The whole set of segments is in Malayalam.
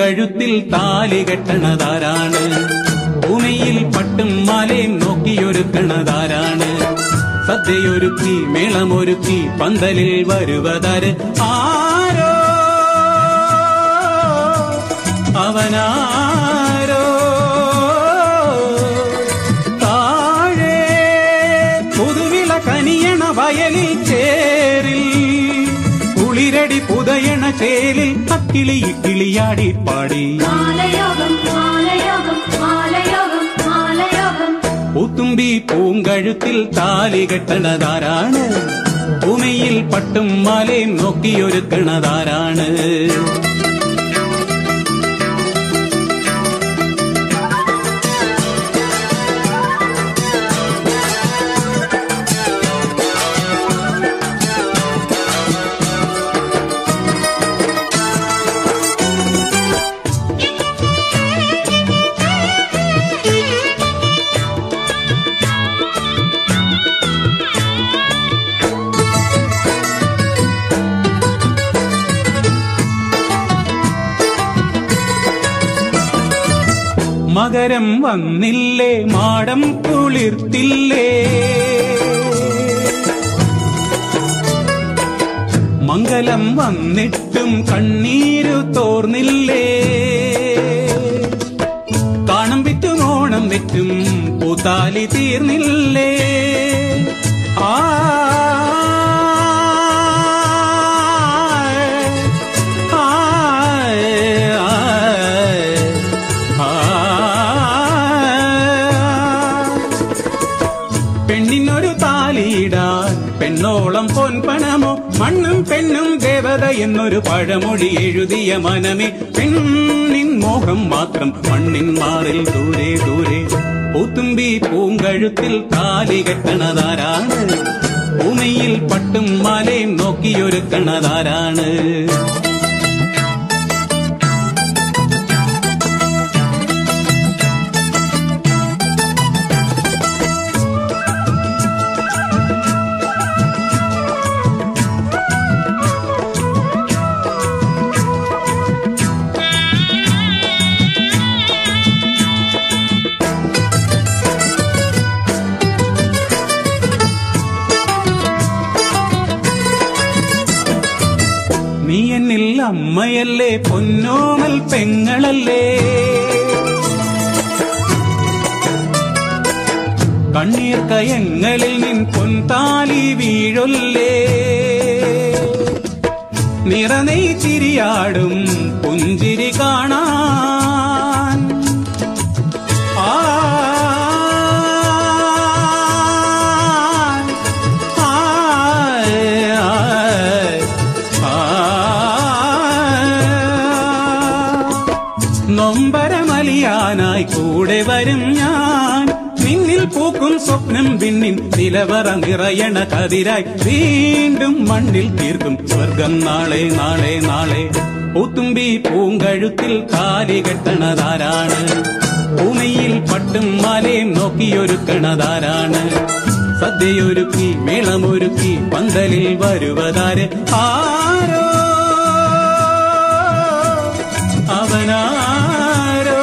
പൂങ്കഴുത്തിൽ താലി കെട്ടണതാരാണ് ഭൂമിയിൽ പട്ടും മാലയും നോക്കിയൊരുക്കണതാരാണ് സദ്യയൊരുക്കി മേളമൊരുക്കി പന്തലിൽ വരുവതാര് ആരോ അവനാരോ താഴെ പുതുവിള കനിയണ വയലിൽ ചേരിൽ കുളിരടി പുതയണ ചേലിൽ അക്കിളി കിളിയാടി പാടി മാലയോഗം മാലയോഗം മാലയോഗം മാലയോഗം പൂത്തുമ്പി പൂങ്കഴുത്തിൽ താലി കെട്ടണതാരാണ് ഭൂമിയിൽ പട്ടും മാലയും നോക്കിയൊരുക്കണതാരാണ് മകരം വന്നില്ലേ മാടം കുളിർത്തില്ലേ മംഗലം വന്നിട്ടും കണ്ണീരു തോർന്നില്ലേ കാണം വിറ്റും ഓണം വിറ്റും പൂത്താലി തീർന്നില്ലേ ആ പെണ്ണിനൊരു താലിയിടാൻ പെണ്ണോളം പൊൻപണമോ മണ്ണും പെണ്ണും ദേവത എന്നൊരു പഴമൊഴി എഴുതിയ മനമേ പെണ്ണിൻ മോഹം മാത്രം മണ്ണിൻ മാറിൽ ദൂരെ ദൂരെ പൂത്തുമ്പി പൂങ്കഴുത്തിൽ താലി കെട്ടണതാരാണ് ഭൂമിയിൽ പട്ടും മാലയും നോക്കിയൊരുക്കണതാരാണ് നീ എന്നിൽ അമ്മയല്ലേ പൊന്നോമൽ പെങ്ങളല്ലേ കണ്ണീർ കയങ്ങളിൽ നിൻ പൊൻതാലി വീഴൊല്ലേ നിറനെയ് ചിരിയാടും പുഞ്ചിരി കാണാൻ ആ നൊമ്പരമലിയാനായി കൂടെ വരും ഞാൻ നിന്നിൽ പൂക്കും സ്വപ്നം പിന്നിൻ നിലവറ നിറയണ കതിരായി വീണ്ടും മണ്ണിൽ തീർക്കും സ്വർഗം നാളെ നാളെ നാളെ പൂത്തുമ്പി പൂങ്കഴുത്തിൽ കാലി കെട്ടണതാരാണ് ഭൂമിയിൽ പട്ടും മാലയും നോക്കിയൊരുക്കണതാരാണ് സദ്യയൊരുക്കി മേളമൊരുക്കി പന്തലിൽ വരുവതാര് ആരോ അവനാരോ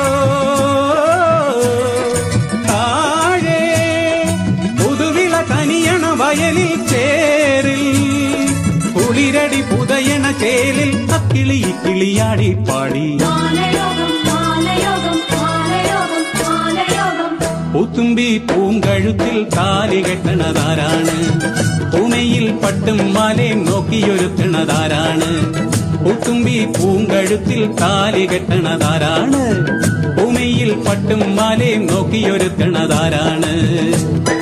താഴെ പുതുവിള കനിയണ വയലിൽ ചേരിൽ കുളിരടി പുതയണ ചേലിൽ അക്കിളി കിളിയാടി പാടി മാലയോഗം മാലയോഗം മാലയോഗം മാലയോഗം പൂത്തുമ്പി പൂങ്കഴുത്തിൽ താലി കെട്ടണതാരാണ് പൂമയിൽ പട്ടും മാലയും നോക്കിയൊരുക്കണതാരാണ് പൂത്തുമ്പി പൂങ്കഴുത്തിൽ താലി കെട്ടണതാരാണ് ഭൂമിയിൽ പട്ടും മാലയും നോക്കിയൊരുക്കണതാരാണ്